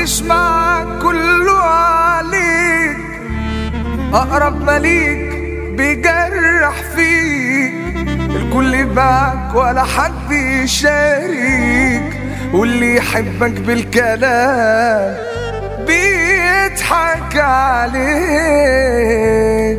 محدش معاك كله عليك أقرب مليك بيجرح فيك الكل باعك ولا حد يشارك واللي يحبك بالكلام بيضحك عليك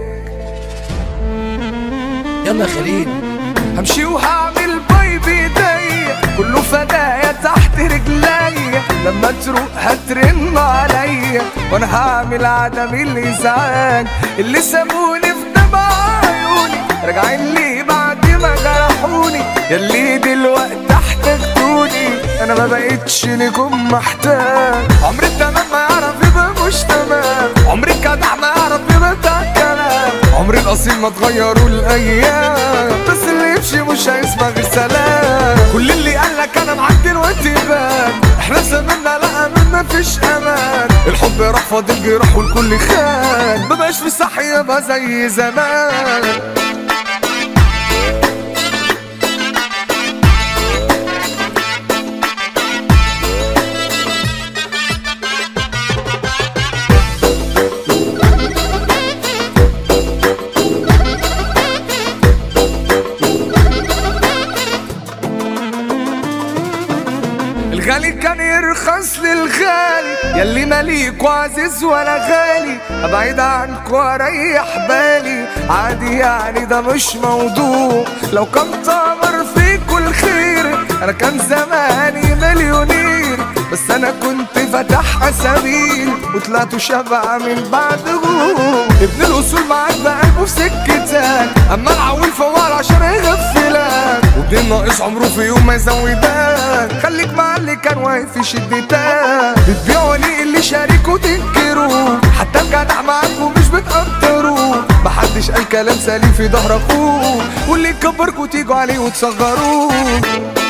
يلا يا خليل همشي وهعمل باي بايديا كله فدايا تحت رجليا لما تروق هترن عليا وانا هعمل عدم الازعاج اللي سابوني في دمع عيوني راجعين لي بعد ما جرحوني ياللي دلوقتي احتجتوني انا ما بقتش لكم محتاج عمري التمام ما يعرف يبقى مش تمام عمري الجدع ما يعرف يبقى بتاع كلام عمري الاصيل ما اتغيروا الايام بس اللي يمشي مش هيسمع غير سلام كل اللي قالك انا معاك دلوقتي بان احنا زماننا لا امان مفيش امان الحب راح فاضل جراح والكل خان مبقاش في صح يبقى زي زمان الغالي كان يرخص للغالي ياللي مليك وعزيز ولا غالي ابعد عنك واريح بالي عادي يعني ده مش موضوع لو كان تامر فيكوا الخير انا كان زماني مليونير بس انا كنت فتح اسابيل وطلعت شبع من بعد غور ابن الاصول معاك بقلبه في سكتك اما العويل فوال عشان يغفلك وابن ناقص عمره في يوم ما يزودك خليك مع اللي كان واقف في شدتك بتبيعوا ليه اللي شارك وتنكروا حتى الجدع معاك ومش بتقدروا محدش قال كلام سليم في ظهر اخوه واللي يكبركوا تيجوا عليه وتصغروه